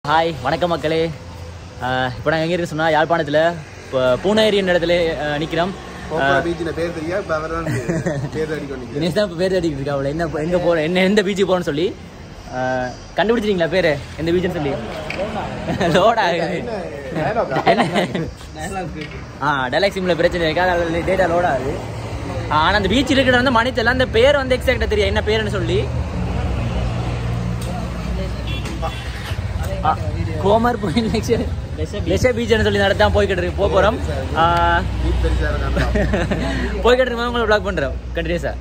Hi வணக்கம் மக்களே இப்போ நாங்கள் எங்கே இருக்கு சொன்னால் யாழ்ப்பாணத்தில் இப்போ பூனேரியின் இடத்துல நிற்கிறோம் போப்பா பீச்சில் பேர் தெரியா இப்போ அவர் தான் பேர் அடிக்கணும் தினேஷ் தான் இப்போ பேர் அடிக்கிட்டு இருக்கா அவளை என்ன எங்கே போகிறேன் என்ன எந்த பீச்சுக்கு போகணும்னு சொல்லி அஹ், கண்டுபிடிச்சிட்டீங்களா பேர் எந்த பீச்சுன்னு சொல்லி லோட் ஆகுது என்ன ஆ டைலாக் சிம்ல பிரச்சனை இருக்கு அதில் டேட்டா லோட் ஆகுது ஆனால் அந்த பீச் இருக்கிற வந்து மணித்தெல்லாம் அந்த பேர் வந்து எக்ஸாக்டாக தெரியும் என்ன பேருன்னு சொல்லி ஆ, கோமர் புயல் லெஷ பீச்னு சொல்லி நடத்தான் போய்கிட்டு இருக்கு போக போகிறோம் பீச் பெருசாக இருக்காங்க போய்கிட்டு இருக்கும் உங்களை ப்ளாக் பண்ணுறோம் கண்டினியூஸாக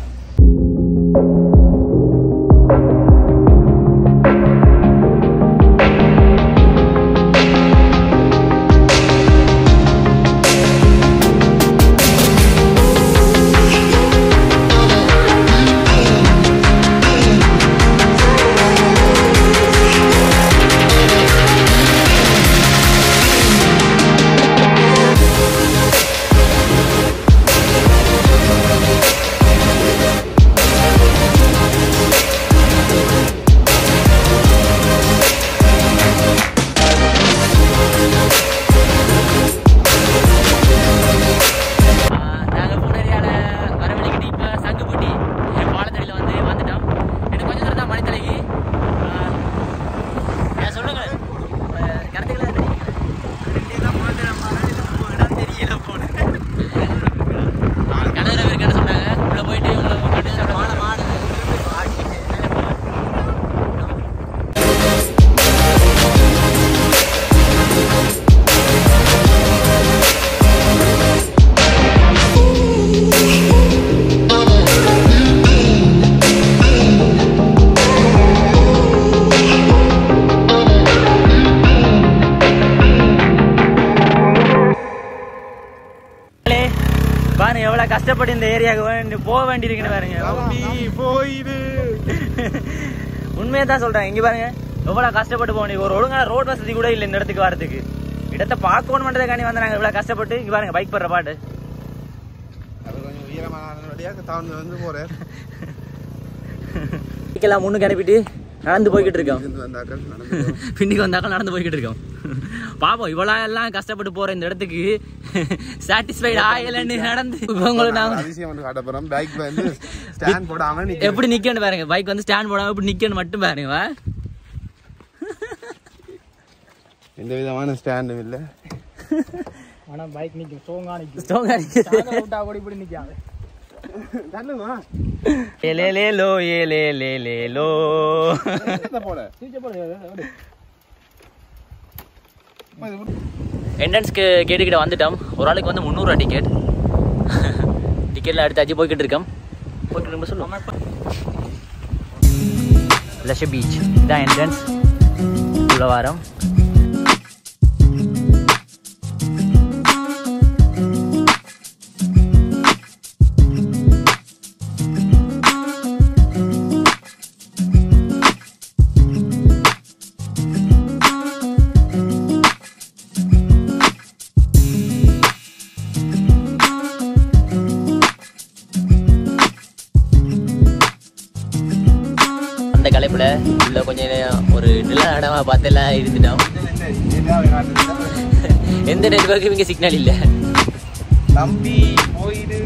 நாங்கள் பூனேரியால வரவழிக்கிட்டு இப்போ சங்குப்பட்டி பாலத்தடியில் வந்து வந்துட்டோம் எனக்கு கொஞ்சம் தூரம் தான் மணித்தலைக்கு ஏன் சொல்லுங்க அஹ் கருத்துக்களை தெரியல போன கனகர பேர் என்ன சொன்னாங்க உள்ள போயிட்டு உங்களை கண்டு மாடு மாடு மக்களே, பாருங்க எவ்வளவு கஷ்டப்பட்டு இந்த ஏரியாவுக்கு வேண்டி போக வேண்டியிருக்குன்னு பாருங்க போயிடு உண்மையை தான் சொல்றேன் இங்க பாருங்க எவ்வளவு கஷ்டப்பட்டு போகணும் ஒரு ஒழுங்கான ரோட் வசதி கூட இல்லை இந்த இடத்துக்கு வரதுக்கு இடத்தை பார்க்கணுன்றதுக்காண்டி வந்து நாங்க இவ்வளவு கஷ்டப்பட்டு இங்க பாருங்க பைக் படுற பாட்டு அவர் கொஞ்சம் உயரமான வழியாக தவந்து வந்து போகிறார் பைக்கெல்லாம் முன்னுக்கு அனுப்பிட்டு நடந்து போய்கிட்டு இருக்கோம் இருந்து வந்தாக்கள் நடந்து போறோம். பின்னிக்கு வந்தாக்கள் நடந்து போய்கிட்டு இருக்கோம் பாப்போம் இவ்வளவு எல்லாம் கஷ்டப்பட்டு போற இந்த இடத்துக்கு சாட்டிஸ்ஃபைட் ஆகலன்னு நடந்து இப்ப உங்களுக்கு நான் அதிசயம் வந்து காட்ட போகிறோம் பைக் வந்து ஸ்டாண்ட் போடாமல் நிற்க எப்படி நிக்கணும் பாருங்க பைக் வந்து ஸ்டாண்ட் போடாம எப்படி நிக்கணும் மட்டும் பாருங்க வா. எந்த விதமான ஸ்டாண்டும் இல்லை ஆனா பைக் நிக்கும் ஸ்ட்ராங்கா நிக்கும் Strong ஆ நிக்குது. விட்டா கூட இப்படி நிக்காது தள்ளுமா ஏ லே லே லோ ஏ லே லே லே லோ போட தூக்கி போடு விடு. என்ட்ரன்ஸ்க்கு கேட்டுக்கிட்ட வந்துட்டோம் ஒரு ஆளுக்கு வந்து முந்நூறுவா டிக்கெட் டிக்கெட்ல எடுத்தாச்சு போய்கிட்டு இருக்கோம் போய்கிட்டு இருக்கும் சொல்லுவோம் லஷ பீச் இதான் என்ட்ரன்ஸ் உள்ள வாரம் அந்த கலைப்புல உள்ள கொஞ்சம் நேரம் ஒரு நில இடமா பார்த்து எல்லாம் இருந்துட்டோம் எந்த நெட்ஒர்க்கும் இங்கே சிக்னல் இல்லை தம்பி போயிடு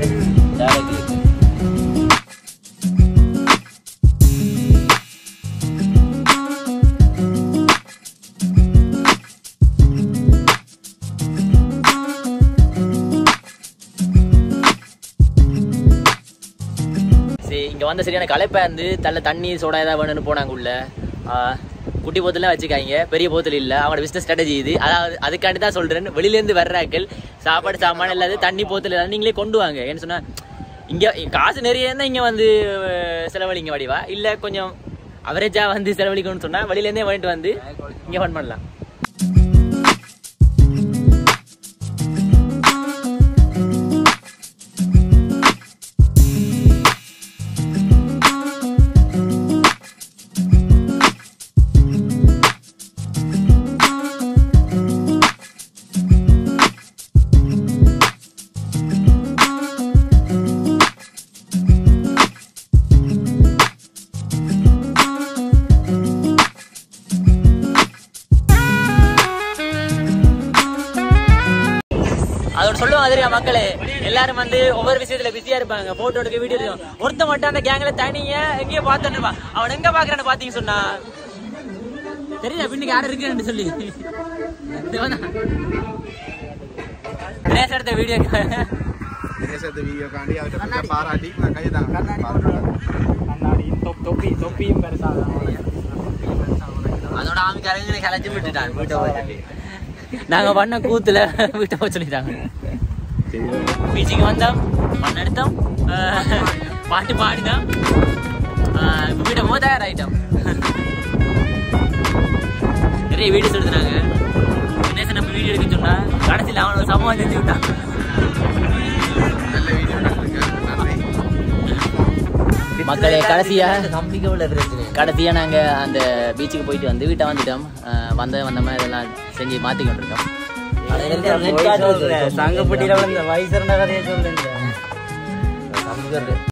சரி இங்கே வந்த சரியான களைப்பா இருந்து தள்ள தண்ணி சோடா ஏதாவது வேணும்னு போனாங்க உள்ள ஆ, குட்டி போத்தெல்லாம் வச்சுக்காங்க பெரிய போத்தல் இல்லை அவங்களோட பிஸ்னஸ் ஸ்ட்ராட்டஜி இது அதாவது அதுக்காண்டி தான் சொல்கிறேன் வெளியிலேருந்து வர்றாக்கள் சாப்பாடு சாமான் இல்லாத தண்ணி போத்தல் எல்லாம் நீங்களே கொண்டு வாங்க ஏன்னு சொன்னால் இங்கே காசு நிறைய இருந்தால் இங்கே வந்து அஹ், செலவழிங்க வடிவா இல்லை கொஞ்சம் அவரேஜாக வந்து செலவழிக்கணும்னு சொன்னால் வெளியிலேருந்தே வாங்கிட்டு வந்து இங்கே ஃபன் பண்ணலாம் சொல்லுவாங்க தெரியா மக்களே எல்லாரும் வந்து ஒவ்வொரு விஷயத்துல பிஸியா இருப்பாங்க போட்டோ எடுக்க வீடியோ எடுக்கும் ஒருத்த மட்டும் அந்த கேங்ல தனியா எங்கேயோ பார்த்துட்டு இருப்பான் அவன் எங்க பாக்குறான்னு பாத்தீங்க சொன்னா தெரியுதா பின்னுக்கு யாரும் இருக்குன்னு சொல்லி எடுத்த வீடியோ தினேசத்து வீடியோக்காண்டி அவர்கிட்ட பாராட்டி நான் கை தான் கண்ணாடி தொப் தொப்பி தொப்பியும் பெருசாக அதோட அவன் கலைஞனை கலைச்சு விட்டுட்டான் வீட்டை போய் சொல்லி. நாங்க பண்ண கூத்துல வீட்டை போய் சொல்லிட்டாங்க பீச்சுக்கு வந்தோம் மண் எடுத்தோம் ஆஹ், பாட்டு பாடினோம் ஆஹ், இப்ப வீட்டை போக தயாராயிட்டோம் நிறைய வீடியோஸ் எடுத்துனாங்க தினேசன் நம்ம வீடியோ எடுக்க சொன்னா கடைசியில் அவனை சம்பவம் செஞ்சு விட்டான் நல்ல வீடியோ எடுத்துருங்க நன்றி மக்களே கடைசியா நம்பிக்கை உள்ள பிரச்சனை கடைசியா நாங்க அந்த பீச்சுக்கு போயிட்டு வந்து வீட்டை வந்துட்டோம் ஆஹ், வந்த வந்த மாதிரி இதெல்லாம் செஞ்சு மாத்தி கொண்டிருக்கோம் சங்கப்பட்டியில இந்த வயசுற கதையை சொல்லுங்க